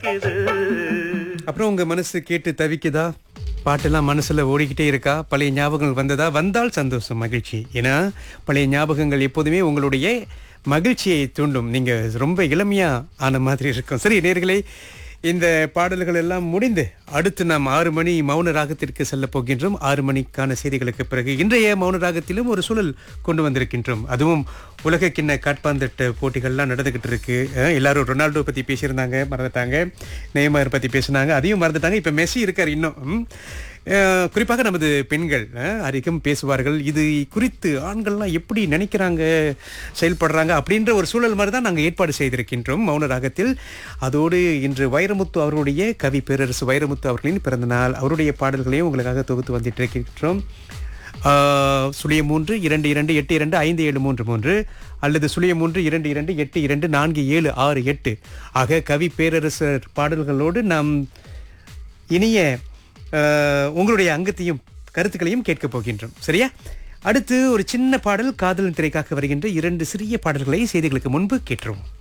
அப்புறம் உங்க மனசு கேட்டு தவிக்குதா பாட்டெல்லாம் மனசுல ஓடிக்கிட்டே இருக்கா பழைய ஞாபகங்கள் வந்ததா வந்தால் சந்தோஷம் மகிழ்ச்சி ஏன்னா பழைய ஞாபகங்கள் எப்போதுமே உங்களுடைய மகிழ்ச்சியை தூண்டும் நீங்க ரொம்ப இளமையா ஆன மாதிரி இருக்கும் சரி நேர்களே இந்த பாடல்கள் எல்லாம் முடிந்து அடுத்து நாம் ஆறு மணி மௌன ராகத்திற்கு செல்ல போகின்றோம் ஆறு மணிக்கான செய்திகளுக்கு பிறகு இன்றைய மௌன ராகத்திலும் ஒரு சூழல் கொண்டு வந்திருக்கின்றோம் அதுவும் உலக கிண்ண காட்பாந்தட்டு போட்டிகள்லாம் நடந்துகிட்டு இருக்கு அஹ் எல்லாரும் ரொனால்டோ பத்தி பேசியிருந்தாங்க மறந்துட்டாங்க நெய்மர் பத்தி பேசினாங்க அதையும் மறந்துட்டாங்க இப்ப மெஸ்ஸி இருக்கார் இன்னும் ம். அஹ் குறிப்பாக நமது பெண்கள் அஹ், அதிகம் பேசுவார்கள் இது குறித்து ஆண்கள்லாம் எப்படி நினைக்கிறாங்க செயல்படுறாங்க அப்படின்ற ஒரு சூழல் மாதிரி தான் நாங்கள் ஏற்பாடு செய்திருக்கின்றோம் மௌன ராகத்தில் அதோடு இன்று வைரமுத்து அவருடைய கவி பேரரசு வைரமுத்து அவர்களின் பிறந்தநாள் அவருடைய பாடல்களையும் உங்களுக்காக தொகுத்து வந்துட்டு இருக்கின்றோம் ஆஹ், சுழியம் மூன்று இரண்டு இரண்டு எட்டு இரண்டு ஐந்து ஏழு மூன்று மூன்று அல்லது சுழியம் மூன்று இரண்டு இரண்டு எட்டு இரண்டு நான்கு ஏழு ஆறு எட்டு ஆக கவி பேரரசர் பாடல்களோடு நாம் இனிய ஆஹ், உங்களுடைய அங்கத்தையும் கருத்துக்களையும் கேட்கப் போகின்றோம் சரியா அடுத்து ஒரு சின்ன பாடல் காதலின் திரைக்காக வருகின்ற இரண்டு சிறிய பாடல்களை செய்திகளுக்கு முன்பு கேட்டுருவோம்